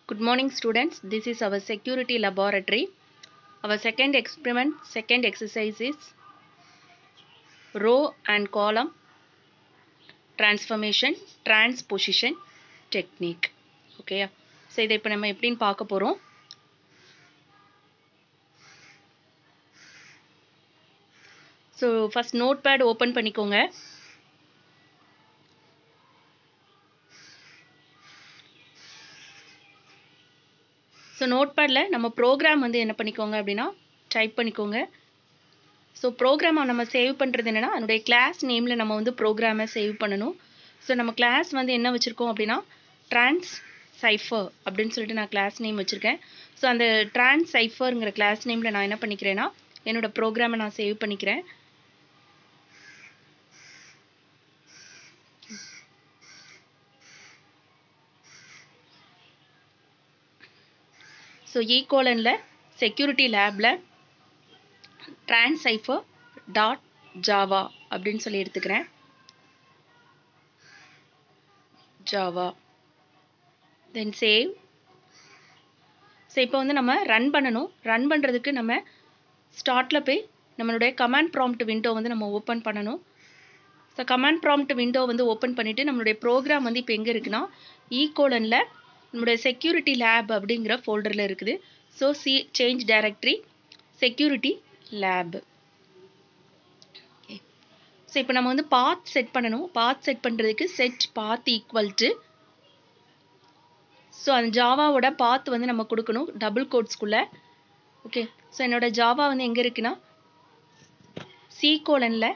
Good morning students. This is our security laboratory. Our second experiment, second exercise is row and column transformation transposition technique. Okay so இதை இப்போ நம்ம எப்படின்னு பார்க்க போகிறோம் so first notepad open பண்ணிக்கோங்க so நோட் பேடில் நம்ம ப்ரோக்ராம் வந்து என்ன பண்ணிக்கோங்க அப்படின்னா டைப் பண்ணிக்கோங்க ஸோ ப்ரோக்ராமை நம்ம சேவ் பண்ணுறது என்னென்னா அதனுடைய கிளாஸ் நேமில் நம்ம வந்து ப்ரோக்ராமை சேவ் பண்ணணும் ஸோ நம்ம கிளாஸ் வந்து என்ன வச்சுருக்கோம் அப்படின்னா ட்ரான்ஸ் சைஃபர் அப்படின்னு சொல்லிட்டு நான் கிளாஸ் நேம் வச்சுருக்கேன் ஸோ அந்த ட்ரான்ஸ் சைஃபருங்கிற கிளாஸ் நேமில் நான் என்ன பண்ணிக்கிறேன்னா என்னோடய ப்ரோக்ராமை நான் சேவ் பண்ணிக்கிறேன் ஸோ ஈகோலனில் செக்யூரிட்டி லேபில் ட்ரான்சைஃபர் டாட் ஜாவா அப்படின்னு சொல்லி எடுத்துக்கிறேன் ஜாவா தென் சேவ் ஸோ இப்போ வந்து நம்ம ரன் பண்ணணும் ரன் பண்ணுறதுக்கு நம்ம ஸ்டார்ட்டில் போய் நம்மளுடைய கமாண்ட் ப்ராம்ப்ட் விண்டோ வந்து நம்ம ஓப்பன் பண்ணணும் ஸோ கமாண்ட் ப்ராம்ப்ட் விண்டோ வந்து ஓப்பன் பண்ணிவிட்டு நம்மளுடைய ப்ரோக்ராம் வந்து இப்போ எங்கே இருக்குன்னா ஈகோலனில் நம்மளுடைய செக்யூரிட்டி லேப் அப்படிங்கிற ஃபோல்டரில் இருக்குது so C change directory security lab so இப்போ நம்ம வந்து பாத் செட் பண்ணணும் பாத் செட் பண்ணுறதுக்கு set path equal to so அந்த ஜாவாவோட பாத் வந்து நம்ம கொடுக்கணும் டபுள் கோட்ஸ்குள்ளே ஓகே ஸோ என்னோட ஜாவா வந்து எங்கே இருக்குன்னா சி கோலனில்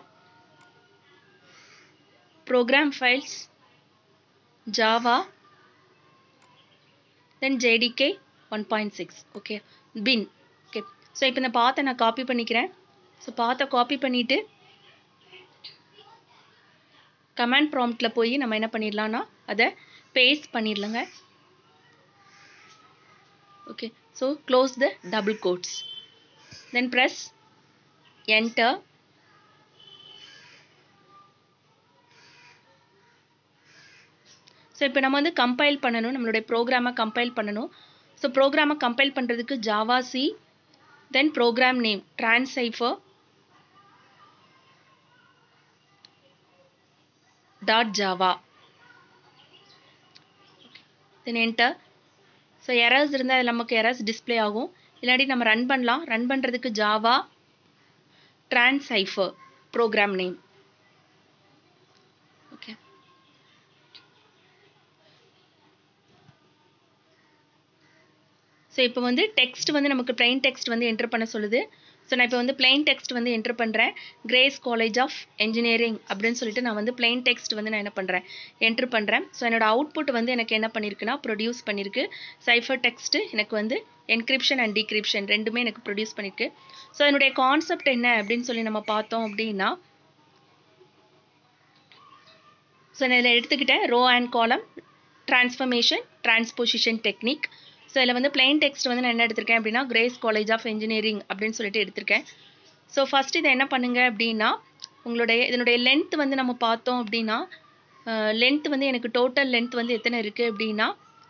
program files Java then JDK one point six okay bin okay so இப்போ இந்த பாத்தை நான் காப்பி பண்ணிக்கிறேன் ஸோ பாத்தை காப்பி பண்ணிவிட்டு கமாண்ட் ப்ராம்ப்டில் போய் நம்ம என்ன பண்ணிடலாம்னா அதை பேஸ்ட் பண்ணிடலாங்க okay so close the double quotes then press enter so இப்போ நம்ம வந்து கம்பைல் பண்ணணும் நம்மளுடைய ப்ரோக்ராமை கம்பைல் பண்ணணும் ஸோ ப்ரோக்ராமை கம்பைல் பண்ணுறதுக்கு Java C then program name trans cipher dot Java then enter so errors இருந்தால் அதில் நமக்கு எரர்ஸ் டிஸ்பிளே ஆகும் இல்லாட்டி நம்ம ரன் பண்ணலாம் ரன் பண்ணுறதுக்கு Java trans cipher program name okay so இப்போ வந்து டெக்ஸ்ட் வந்து நமக்கு பிளைன் டெக்ஸ்ட் வந்து என்டர் பண்ண சொல்லுது ஸோ நான் இப்போ வந்து பிளைன் டெக்ஸ்ட் வந்து என்டர் பண்ணுறேன் கிரேஸ் காலேஜ் ஆஃப் என்ஜினியரிங் அப்படின்னு சொல்லிட்டு நான் வந்து பிளைன் டெக்ஸ்ட் வந்து நான் என்ன பண்ணுறேன் என்ட்ரு பண்ணுறேன் ஸோ என்னோட அவுட்புட் வந்து எனக்கு என்ன பண்ணியிருக்குன்னா ப்ரொடியூஸ் பண்ணியிருக்கு சைஃபர் டெக்ஸ்ட்டு எனக்கு வந்து என்கிரிப்ஷன் அண்ட் டிகிரிப்ஷன் ரெண்டுமே எனக்கு ப்ரொடியூஸ் பண்ணியிருக்கு ஸோ என்னுடைய கான்செப்ட் என்ன அப்படின்னு சொல்லி நம்ம பார்த்தோம் அப்படின்னா ஸோ நான் இதில் எடுத்துக்கிட்டேன் row and column transformation transposition technique so இதில் வந்து பிளைன் டெக்ஸ்ட் வந்து நான் என்ன எடுத்திருக்கேன் அப்படின்னா கிரேஸ் காலேஜ் ஆஃப் இன்ஜினியரிங் அப்படின்னு சொல்லிட்டு எடுத்திருக்கேன் ஸோ ஃபஸ்ட் இதை என்ன பண்ணுங்க அப்படின்னா உங்களுடைய இதனுடைய லென்த் வந்து நம்ம பார்த்தோம் அப்படின்னா லென்த் வந்து எனக்கு டோட்டல் லென்த் வந்து எத்தனை இருக்குது அப்படின்னா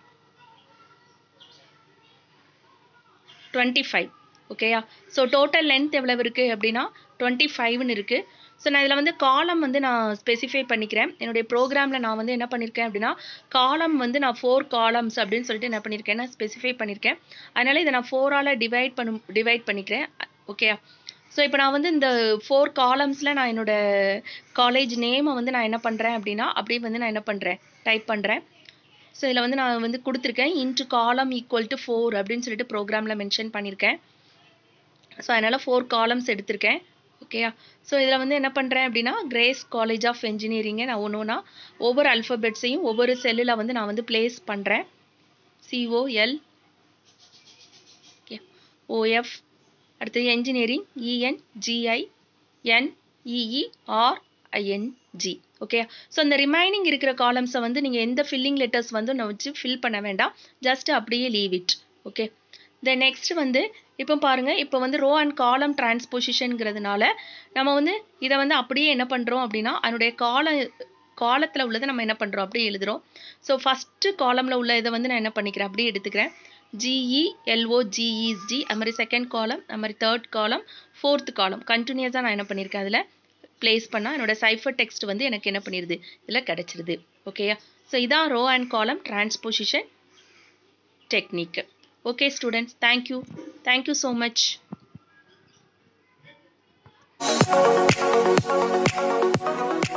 டுவெண்ட்டி ஃபைவ் ஓகேயா ஸோ டோட்டல் லென்த் எவ்வளவு இருக்குது அப்படின்னா டுவெண்ட்டி ஃபைவ்னு இருக்குது ஸோ நான் இதில் வந்து காலம் வந்து நான் ஸ்பெசிஃபை பண்ணிக்கிறேன் என்னுடைய ப்ரோக்ராமில் நான் வந்து என்ன பண்ணியிருக்கேன் அப்படின்னா காலம் வந்து நான் ஃபோர் காலம்ஸ் அப்படின்னு சொல்லிட்டு என்ன பண்ணியிருக்கேன் நான் ஸ்பெசிஃபை பண்ணியிருக்கேன் அதனால் இதை நான் ஃபோரால் டிவைட் பண்ணும் டிவைட் பண்ணிக்கிறேன் ஓகேயா ஸோ இப்போ நான் வந்து இந்த ஃபோர் காலம்ஸில் நான் என்னோடய காலேஜ் நேமை வந்து நான் என்ன பண்ணுறேன் அப்படின்னா அப்படியே வந்து நான் என்ன பண்ணுறேன் டைப் பண்ணுறேன் ஸோ இதில் வந்து நான் வந்து கொடுத்துருக்கேன் இன்ட்டு காலம் ஈக்குவல் டு ஃபோர் அப்படின்னு சொல்லிட்டு ப்ரோக்ராமில் மென்ஷன் பண்ணியிருக்கேன் ஸோ அதனால் ஃபோர் காலம்ஸ் எடுத்திருக்கேன் ஓகேயா ஸோ இதில் வந்து என்ன பண்ணுறேன் அப்படின்னா கிரேஸ் காலேஜ் ஆஃப் என்ஜினியரிங்கை நான் ஒன்று ஒன்றா ஒவ்வொரு அல்ஃபபெட்ஸையும் ஒவ்வொரு செல்லில் வந்து நான் வந்து பிளேஸ் பண்ணுறேன் சிஓஎல் ஓகே ஓஎஃப் அடுத்தது engineering EN GI N EER ING okay so அந்த ரிமைனிங் இருக்கிற காலம்ஸை வந்து நீங்கள் எந்த ஃபில்லிங் லெட்டர்ஸ் வந்து நான் வச்சு ஃபில் பண்ண வேண்டாம் ஜஸ்ட் அப்படியே leave it okay then next வந்து இப்போ பாருங்கள் இப்போ வந்து ரோ அண்ட் காலம் டிரான்ஸ்பொசிஷனுங்கிறதுனால நம்ம வந்து இதை வந்து அப்படியே என்ன பண்ணுறோம் அப்படின்னா அதனுடைய காலம் காலத்தில் உள்ளதை நம்ம என்ன பண்ணுறோம் அப்படியே எழுதுகிறோம் ஸோ ஃபஸ்ட்டு காலமில் உள்ள இதை வந்து நான் என்ன பண்ணிக்கிறேன் அப்படியே எடுத்துக்கிறேன் ஜிஇ எல்ஓ ஜிஇஸ்டி அது மாதிரி செகண்ட் காலம் அது மாதிரி தேர்ட் காலம் ஃபோர்த் காலம் கண்டினியூஸாக நான் என்ன பண்ணியிருக்கேன் அதில் ப்ளேஸ் பண்ணால் என்னோட சைஃபர் டெக்ஸ்ட் வந்து எனக்கு என்ன பண்ணிடுது இதில் கிடச்சிருது ஓகேயா ஸோ இதான் row and column transposition technique okay students thank you thank you so much Thank you.